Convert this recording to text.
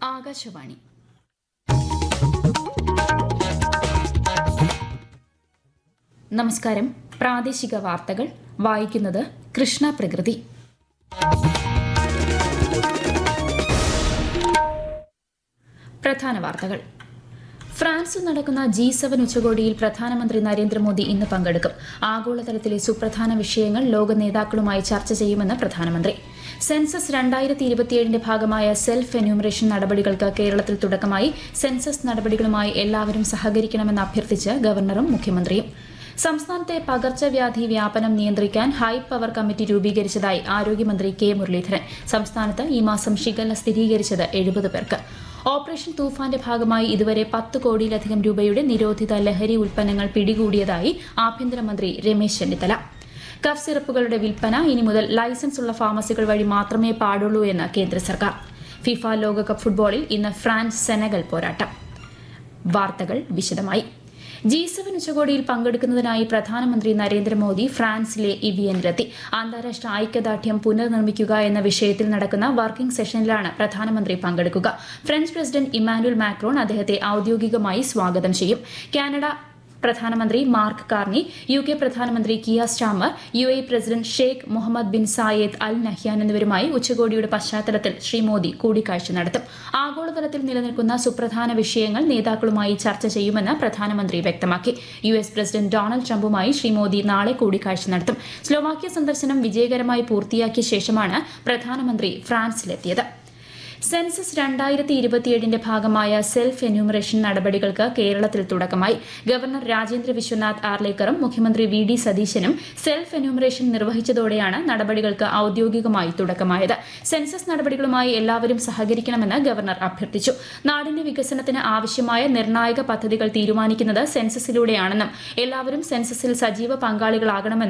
ആകാശവാണി നമസ്കാരം പ്രാദേശിക വാർത്തകൾ വായിക്കുന്നത് കൃഷ്ണ പ്രകൃതി പ്രധാന വാർത്തകൾ ഫ്രാൻസിൽ നടക്കുന്ന ജി സെവൻ ഉച്ചകോടിയിൽ പ്രധാനമന്ത്രി നരേന്ദ്രമോദി ഇന്ന് പങ്കെടുക്കും ആഗോളതലത്തിലെ സുപ്രധാന വിഷയങ്ങൾ ലോക നേതാക്കളുമായി ചർച്ച ചെയ്യുമെന്ന് പ്രധാനമന്ത്രി സെൻസസ് രണ്ടായിരത്തി ഇരുപത്തിയേഴിന്റെ ഭാഗമായ സെൽഫ് എന്യൂമറേഷൻ നടപടികൾക്ക് കേരളത്തിൽ തുടക്കമായി സെൻസസ് നടപടികളുമായി എല്ലാവരും സഹകരിക്കണമെന്ന് അഭ്യർത്ഥിച്ച് ഗവർണറും മുഖ്യമന്ത്രിയും സംസ്ഥാനത്തെ പകർച്ചവ്യാധി വ്യാപനം നിയന്ത്രിക്കാൻ ഹൈ പവർ കമ്മിറ്റി രൂപീകരിച്ചതായി ആരോഗ്യമന്ത്രി കെ മുരളീധരൻ സംസ്ഥാനത്ത് ഈ മാസം ഷിഗല്ല സ്ഥിരീകരിച്ചത് എഴുപത് പേർക്ക് ഓപ്പറേഷൻ തൂഫാന്റെ ഭാഗമായി ഇതുവരെ പത്ത് കോടിയിലധികം രൂപയുടെ നിരോധിത ലഹരി ഉൽപ്പന്നങ്ങൾ പിടികൂടിയതായി ആഭ്യന്തരമന്ത്രി രമേശ് ചെന്നിത്തല കഫ് സിറപ്പുകളുടെ വിൽപ്പന ഇനി മുതൽ ലൈസൻസ് ഉള്ള ഫാർമസികൾ വഴി മാത്രമേ പാടുള്ളൂ എന്ന് കേന്ദ്ര സർക്കാർ ഫിഫ ലോകകപ്പ് ഫുട്ബോളിൽ ഇന്ന് ഫ്രാൻസ് സെനഗൽ പോരാട്ടം വാർത്തകൾ വിശദമായി ജി സെവൻ ഉച്ചകോടിയിൽ പങ്കെടുക്കുന്നതിനായി പ്രധാനമന്ത്രി നരേന്ദ്രമോദി ഫ്രാൻസിലെ ഇവിയനിലെത്തി അന്താരാഷ്ട്ര ഐക്യദാർഢ്യം പുനർനിർമ്മിക്കുക എന്ന വിഷയത്തിൽ നടക്കുന്ന വർക്കിംഗ് സെഷനിലാണ് പ്രധാനമന്ത്രി പങ്കെടുക്കുക ഫ്രഞ്ച് പ്രസിഡന്റ് ഇമ്മാനുവൽ മാക്രോൺ അദ്ദേഹത്തെ ഔദ്യോഗികമായി സ്വാഗതം ചെയ്യും കാനഡ പ്രധാനമന്ത്രി മാർക്ക് കാർണി യു കെ പ്രധാനമന്ത്രി Keir Starmer U A president Sheikh Mohamed bin Zayed Al Nahyan എന്നിവരുമായി ഉച്ചകോടിയുടെ പശ്ചാത്തലത്തിൽ ശ്രീ മോദി കൂടിക്കാഴ്ച നടത്തും ആഗോളതലത്തിൽ നിലനിൽക്കുന്ന സുപ്രധാന വിഷയങ്ങൾ നേതാക്കളുമായി ചർച്ച ചെയ്യുമെന്ന് പ്രധാനമന്ത്രി വ്യക്തമാക്കി യു എസ് പ്രസിഡന്റ് ഡൊണാൾഡ് ട്രംപുമായി ശ്രീ മോദി നാളെ കൂടിക്കാഴ്ച നടത്തും സ്ലോവാക്യ സന്ദർശനം വിജയകരമായി പൂർത്തിയാക്കിയ ശേഷമാണ് പ്രധാനമന്ത്രി ഫ്രാൻസിലെത്തിയത് സെൻസസ് രണ്ടായിരത്തി ഇരുപത്തിയേഴിന്റെ ഭാഗമായ സെൽഫ് എന്യൂമറേഷൻ നടപടികൾക്ക് കേരളത്തിൽ തുടക്കമായി ഗവർണർ രാജേന്ദ്ര വിശ്വനാഥ് ആർലേക്കറും മുഖ്യമന്ത്രി വി ഡി സതീശനും സെൽഫ് എന്യൂമറേഷൻ നിർവഹിച്ചതോടെയാണ് നടപടികൾക്ക് ഔദ്യോഗികമായി തുടക്കമായത് സെൻസസ് നടപടികളുമായി എല്ലാവരും സഹകരിക്കണമെന്ന് ഗവർണർ അഭ്യർത്ഥിച്ചു നാടിന്റെ വികസനത്തിന് ആവശ്യമായ നിർണായക പദ്ധതികൾ തീരുമാനിക്കുന്നത് സെൻസസിലൂടെയാണെന്നും എല്ലാവരും സെൻസസിൽ സജീവ പങ്കാളികളാകണമെന്നും